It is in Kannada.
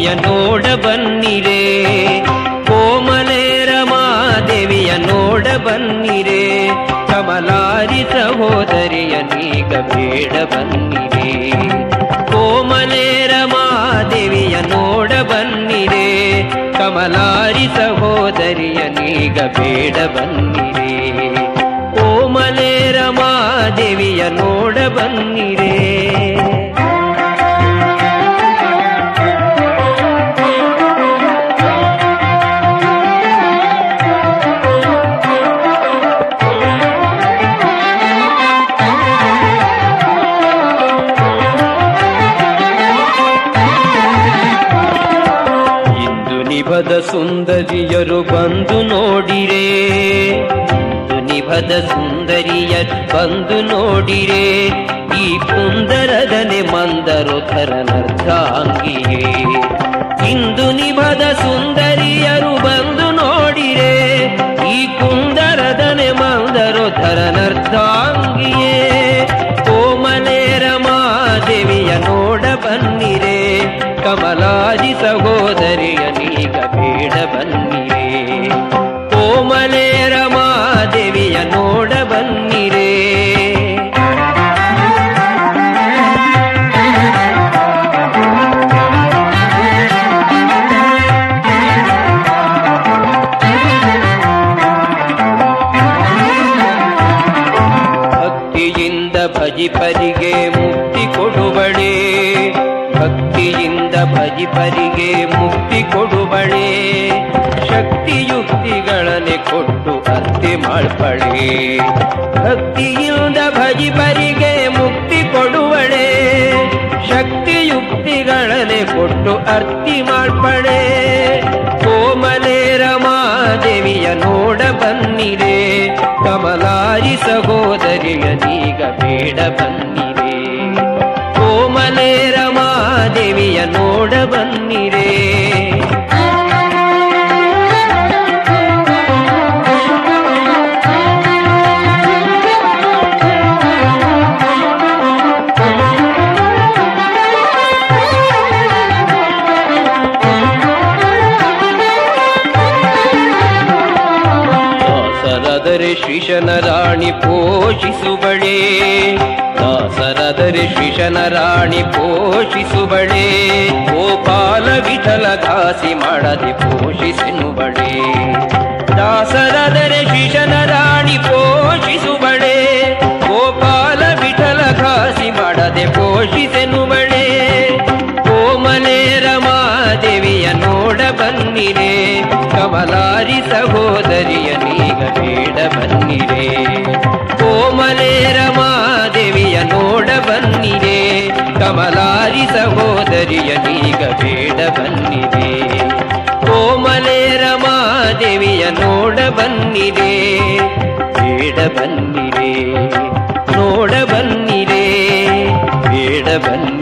ದೇವಿಯ ನೋಡ ಬನ್ನಿರೆ ಕೋಮಲೆ ರಮಾದೇವಿಯ ನೋಡ ಬನ್ನಿರೆ ಕಮಲಾರಿ ಸಹೋದರಿಯ ನೀಗ ಬೇಡ ಬನ್ನಿರೆ ಕೋಮಲೆ ರಮಾದೇವಿಯ ನೋಡ ಬನ್ನಿರೆ ಕಮಲಾರಿ ಸಹೋದರಿಯ ನೀಗ ಬೇಡ ಬನ್ನಿರೆ ಕೋಮಲೆ ರಮಾದೇವಿಯ ನೋಡ ಬನ್ನಿರೆ ಇಂದು ನಿಭದ ಸುಂದರಿಯರು ಬಂದು ನೋಡಿರೆ ಇಂದು ನಿಭದ ಸುಂದರಿಯರು ಬಂದು ನೋಡಿರೆ ಈ ಪುಂದರದನೆ ಮಂದರು ಧರನರ್ಧಾಂಗಿಯೇ ಇಂದು ನಿಭದ ಸುಂದರಿಯರು ಬಂದು ನೋಡಿರೆ ಈ ಕುಂದರದನೆ ಮಂದರು ಧರನರ್ಧಾಂಗಿಯೇ ಕೋಮಲೆ ರಮಾದೇವಿಯ ನೋಡ ಬನ್ನಿರೆ ಕಮಲಾದಿ ಸಹೋದರಿಯ ನೀಗ ಬೇಡ ಬನ್ನಿರೆ ಕೋಮಲೆ ರಮಾದೇವಿಯ ನೋಡ ಬನ್ನಿರೆ ಭಕ್ತಿಯಿಂದ ಭಜಿಪರಿಗೆ ಮುಕ್ತಿ ಕೊಡುವಳೆ ಭಕ್ತಿಯಿಂದ ಭಜಿಪರಿಗೆ ಮುಕ್ತಿ ಕೊಡುವಳೆ ಶಕ್ತಿಯುಕ್ತಿಗಳನ್ನೇ ಕೊಟ್ಟು ಅರ್ತಿ ಮಾಡ್ಬಳೆ ಭಕ್ತಿಯಿಂದ ಭಜಿಪರಿಗೆ ಮುಕ್ತಿ ಕೊಡುವಳೆ ಶಕ್ತಿಯುಕ್ತಿಗಳನ್ನೇ ಕೊಟ್ಟು ಅರ್ತಿ ಮಾಡ್ಬಳೆ ಕೋಮಲೆ ರಮಾದೇವಿಯ ನೋಡ ಬನ್ನಿರೆ ಕಮಲಾರಿ ಸಹೋದರಿಯ ನೀಗ ಬೇಡ ಬನ್ನಿರೆ ಕೋಮಲೆ ರಮಾದೇವಿಯ ನೋಡ ಬನ್ನಿರೆ ದಾಸರದರೆ ಶ್ರೀಶನ ರಾಣಿ ಪೋಷಿಸುವಳೆ ದಾಸರದರೆ ಶ್ರೀಶನ ರಾಣಿ ಪೋಷಿಸುವಳೆ ಗೋಪಾಲ ವಿಠಲ ದಾಸಿ ಮಾಡದೆ ಪೋಷಿಸೆನುವಳೆ ದಾಸರದರೆ ಶ್ರೀಶನ ರಾಣಿ ಪೋಷಿಸುವಳೆ ಗೋಪಾಲ ವಿಠಲ ಘಾಸಿ ಮಾಡದೆ ಪೋಷಿಸೆನುವಳೆ ಕೋಮಲೆ ರಮಾದೇವಿಯ ನೋಡ ಬನ್ನಿರೆ ಕಮಲಾರಿ ಸಹೋದರಿಯ ನೀಗ ಬೇಡ ಬನ್ನಿರೆ ಕೋಮಲೆ ರಮಾದೇವಿಯ ನೋಡ ಬನ್ನಿರೆ ಕಮಲಾರಿ ಸಹೋದರಿಯ ನೀಗ ಬೇಡ ಬನ್ನಿರೆ ಕೋಮಲೆ ರಮಾದೇವಿಯ ನೋಡ ಬನ್ನಿರೆ ಬೇಡ ಬನ್ನಿರೆ ನೋಡ ಬನ್ನಿರೆ ಬೇಡ ಬನ್ನಿರೆ